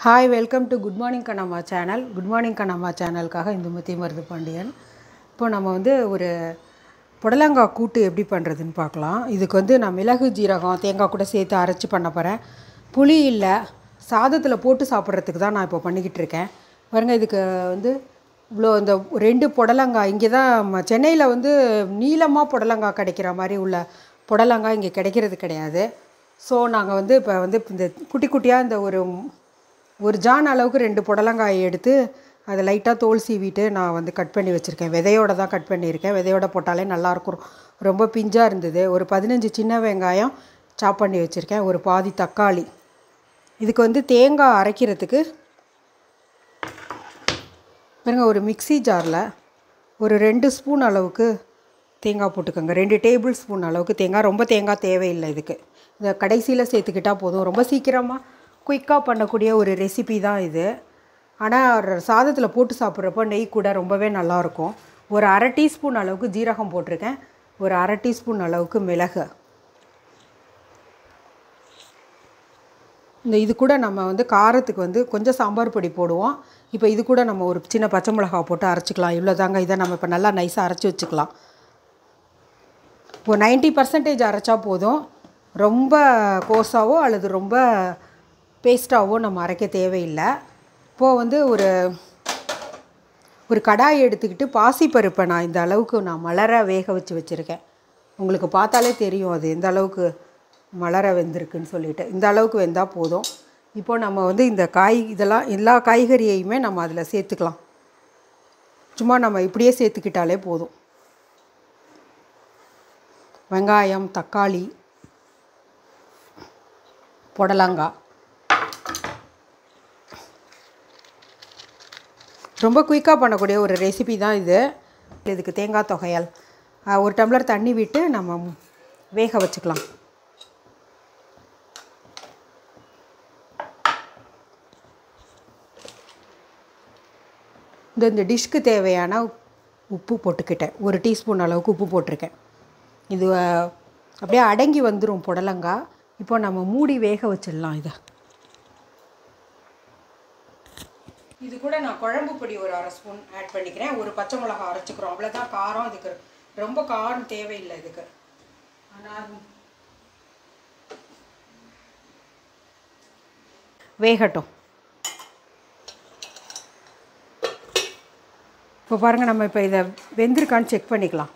hi welcome to good morning Kannamma channel good morning Kannamma சேனலுக்காக இந்துமதி மருது பாண்டியன் இப்போ நம்ம வந்து ஒரு புடலங்காய் கூட்டு எப்படி பண்ணுறதுன்னு பார்க்கலாம் இதுக்கு வந்து நான் மிளகு ஜீரகம் தேங்காய் கூட சேர்த்து அரைச்சி பண்ண போகிறேன் புளி இல்லை சாதத்தில் போட்டு சாப்பிட்றதுக்கு தான் நான் இப்போ பண்ணிக்கிட்டு இருக்கேன் பாருங்கள் இதுக்கு வந்து இவ்வளோ இந்த ரெண்டு புடலங்காய் இங்கே தான் சென்னையில் வந்து நீளமாக புடலங்காய் கிடைக்கிற மாதிரி உள்ள புடலங்காய் இங்கே கிடைக்கிறது கிடையாது ஸோ நாங்கள் வந்து இப்போ வந்து இந்த குட்டி குட்டியாக இந்த ஒரு ஒரு ஜான் அளவுக்கு ரெண்டு புடலங்காயை எடுத்து அதை லைட்டாக தோல் சீவிட்டு நான் வந்து கட் பண்ணி வச்சுருக்கேன் விதையோட தான் கட் பண்ணியிருக்கேன் விதையோட போட்டாலே நல்லாயிருக்கும் ரொம்ப பிஞ்சாக இருந்தது ஒரு பதினஞ்சு சின்ன வெங்காயம் சாப் பண்ணி வச்சுருக்கேன் ஒரு பாதி தக்காளி இதுக்கு வந்து தேங்காய் அரைக்கிறதுக்கு பாருங்க ஒரு மிக்ஸி ஜாரில் ஒரு ரெண்டு ஸ்பூன் அளவுக்கு தேங்காய் போட்டுக்கோங்க ரெண்டு டேபிள் ஸ்பூன் அளவுக்கு தேங்காய் ரொம்ப தேங்காய் தேவையில்லை இதுக்கு இதை கடைசியில் சேர்த்துக்கிட்டால் போதும் ரொம்ப சீக்கிரமாக குயிக்காக பண்ணக்கூடிய ஒரு ரெசிபி தான் இது ஆனால் சாதத்தில் போட்டு சாப்பிட்றப்போ நெய் கூட ரொம்பவே நல்லாயிருக்கும் ஒரு அரை டீஸ்பூன் அளவுக்கு ஜீரகம் போட்டிருக்கேன் ஒரு அரை டீஸ்பூன் அளவுக்கு மிளகு இந்த இது கூட நம்ம வந்து காரத்துக்கு வந்து கொஞ்சம் சாம்பார் பொடி போடுவோம் இப்போ இது கூட நம்ம ஒரு சின்ன பச்சை மிளகா போட்டு அரைச்சிக்கலாம் இவ்வளோ தாங்க இதை நம்ம இப்போ நல்லா நைஸாக அரைச்சி வச்சுக்கலாம் இப்போ நைன்ட்டி பர்சன்டேஜ் அரைச்சா போதும் ரொம்ப கோஸாவோ அல்லது ரொம்ப பேஸ்ட்டாகவோ நம்ம அரைக்க தேவையில்லை இப்போது வந்து ஒரு ஒரு கடாய் எடுத்துக்கிட்டு பாசிப்பருப்பை நான் இந்த அளவுக்கு நான் மலர வேக வச்சு வச்சுருக்கேன் உங்களுக்கு பார்த்தாலே தெரியும் அது எந்த அளவுக்கு மலர வெந்திருக்குன்னு சொல்லிட்டு இந்த அளவுக்கு வெந்தால் போதும் இப்போ நம்ம வந்து இந்த காய் இதெல்லாம் எல்லா காய்கறியையுமே நம்ம அதில் சேர்த்துக்கலாம் சும்மா நம்ம இப்படியே சேர்த்துக்கிட்டாலே போதும் வெங்காயம் தக்காளி புடலங்காய் ரொம்ப குயிக்காக பண்ணக்கூடிய ஒரு ரெசிபி தான் இது இதுக்கு தேங்காய் தொகையல் ஒரு டம்ளர் தண்ணி விட்டு நம்ம வேக வச்சுக்கலாம் இந்த இந்த டிஷ்க்கு தேவையான உப்பு போட்டுக்கிட்டேன் ஒரு டீஸ்பூன் அளவுக்கு உப்பு போட்டிருக்கேன் இது அப்படியே அடங்கி வந்துடும் புடலங்காய் இப்போ நம்ம மூடி வேக வச்சிடலாம் இதை இது கூட நான் குழம்பு பொடி ஒரு அரை ஸ்பூன் ஆட் பண்ணிக்கிறேன் ஒரு பச்சை மிளகா அரைச்சிக்கிறோம் அவ்வளோதான் காரம் இதுக்கு ரொம்ப காரம் தேவையில்லை இதுக்கு ஆனால் வேகட்டும் இப்போ பாருங்கள் நம்ம இப்போ இதை வெந்திருக்கான்னு செக் பண்ணிக்கலாம்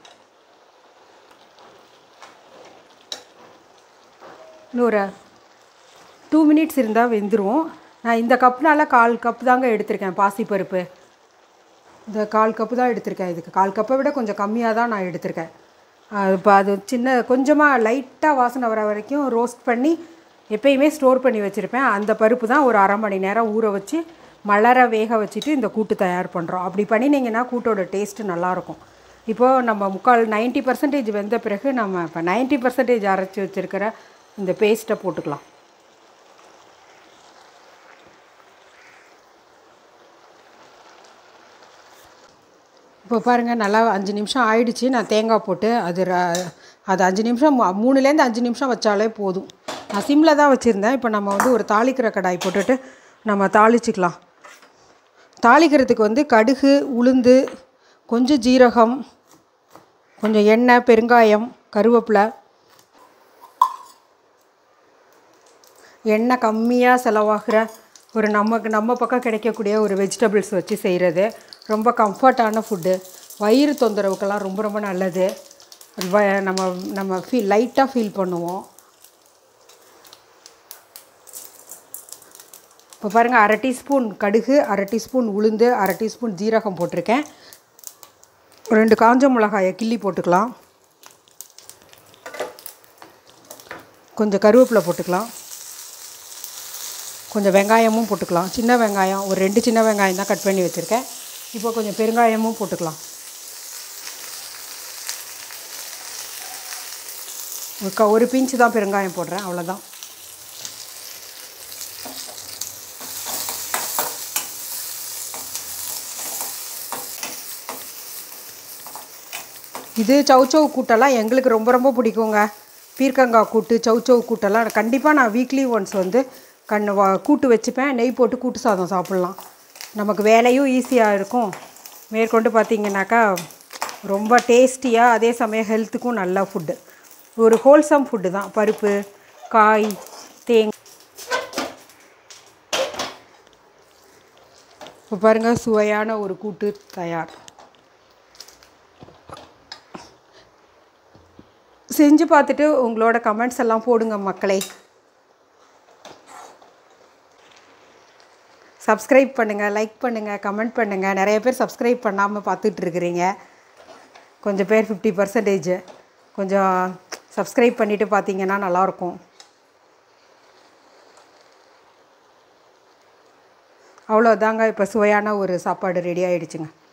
இன்னும் ஒரு டூ மினிட்ஸ் இருந்தால் வெந்துடும் நான் இந்த கப்னால கால் கப் தாங்க எடுத்திருக்கேன் பாசிப்பருப்பு இந்த கால் கப்பு தான் எடுத்திருக்கேன் இதுக்கு கால் கப்பை விட கொஞ்சம் கம்மியாக தான் நான் எடுத்திருக்கேன் இப்போ அது சின்ன கொஞ்சமாக லைட்டாக வாசனை வர வரைக்கும் ரோஸ்ட் பண்ணி எப்பயுமே ஸ்டோர் பண்ணி வச்சுருப்பேன் அந்த பருப்பு தான் ஒரு அரை மணி நேரம் ஊற வச்சு மலர வேக வச்சுட்டு இந்த கூட்டு தயார் பண்ணுறோம் அப்படி பண்ணினீங்கன்னா கூட்டோட டேஸ்ட்டு நல்லாயிருக்கும் இப்போது நம்ம முக்கால் நைன்ட்டி பர்சன்டேஜ் வெந்த பிறகு நம்ம இப்போ நைன்ட்டி பர்சன்டேஜ் அரைச்சி வச்சுருக்கிற இந்த பேஸ்ட்டை போட்டுக்கலாம் இப்போ பாருங்கள் நல்லா அஞ்சு நிமிஷம் ஆயிடுச்சு நான் தேங்காய் போட்டு அது அது அஞ்சு நிமிஷம் மூணுலேருந்து அஞ்சு நிமிஷம் வச்சாலே போதும் நான் சிம்மில் தான் வச்சுருந்தேன் இப்போ நம்ம வந்து ஒரு தாளிக்கிற கடாய் போட்டுட்டு நம்ம தாளிச்சிக்கலாம் தாளிக்கிறதுக்கு வந்து கடுகு உளுந்து கொஞ்சம் ஜீரகம் கொஞ்சம் எண்ணெய் பெருங்காயம் கருவேப்பிலை எண்ணெய் கம்மியாக செலவாகிற ஒரு நமக்கு நம்ம பக்கம் கிடைக்கக்கூடிய ஒரு வெஜிடபிள்ஸ் வச்சு செய்கிறது ரொம்ப கம்ஃபர்ட்டான ஃபுட்டு வயிறு தொந்தரவுக்கெல்லாம் ரொம்ப ரொம்ப நல்லது நம்ம நம்ம ஃபீல் லைட்டாக ஃபீல் பண்ணுவோம் இப்போ பாருங்கள் அரை டீஸ்பூன் கடுகு அரை டீஸ்பூன் உளுந்து அரை டீஸ்பூன் ஜீரகம் போட்டிருக்கேன் ரெண்டு காஞ்ச மிளகாயை கிள்ளி போட்டுக்கலாம் கொஞ்சம் கருவேப்பிலை போட்டுக்கலாம் கொஞ்சம் வெங்காயமும் போட்டுக்கலாம் சின்ன வெங்காயம் ஒரு ரெண்டு சின்ன வெங்காயம் தான் கட் பண்ணி வச்சுருக்கேன் இப்போ கொஞ்சம் பெருங்காயமும் போட்டுக்கலாம் ஒரு பிஞ்சு தான் பெருங்காயம் போடுறேன் அவ்வளோதான் இது சவுச்சவு கூட்டெல்லாம் எங்களுக்கு ரொம்ப ரொம்ப பிடிக்குங்க பீர்க்கங்காய் கூட்டு சவுச்சவு கூட்டெல்லாம் கண்டிப்பாக நான் வீக்லி ஒன்ஸ் வந்து கண் வா கூட்டு வச்சுப்பேன் நெய் போட்டு கூட்டு சாதம் சாப்பிட்லாம் நமக்கு வேலையும் ஈஸியாக இருக்கும் மேற்கொண்டு பார்த்தீங்கன்னாக்கா ரொம்ப டேஸ்டியாக அதே சமயம் ஹெல்த்துக்கும் நல்ல ஃபுட்டு ஒரு ஹோல்சம் ஃபுட்டு தான் பருப்பு காய் தேங் இப்போ பாருங்கள் சுவையான ஒரு கூட்டு தயார் செஞ்சு பார்த்துட்டு உங்களோட கமெண்ட்ஸ் எல்லாம் போடுங்க மக்களே சப்ஸ்கிரைப் பண்ணுங்கள் லைக் பண்ணுங்கள் கமெண்ட் பண்ணுங்கள் நிறைய பேர் சப்ஸ்கிரைப் பண்ணாமல் பார்த்துட்டு இருக்கிறீங்க கொஞ்சம் பேர் ஃபிஃப்டி பர்சன்டேஜ் கொஞ்சம் சப்ஸ்கிரைப் பண்ணிவிட்டு பார்த்தீங்கன்னா நல்லாயிருக்கும் அவ்வளோதாங்க இப்போ சுவையான ஒரு சாப்பாடு ரெடி ஆயிடுச்சுங்க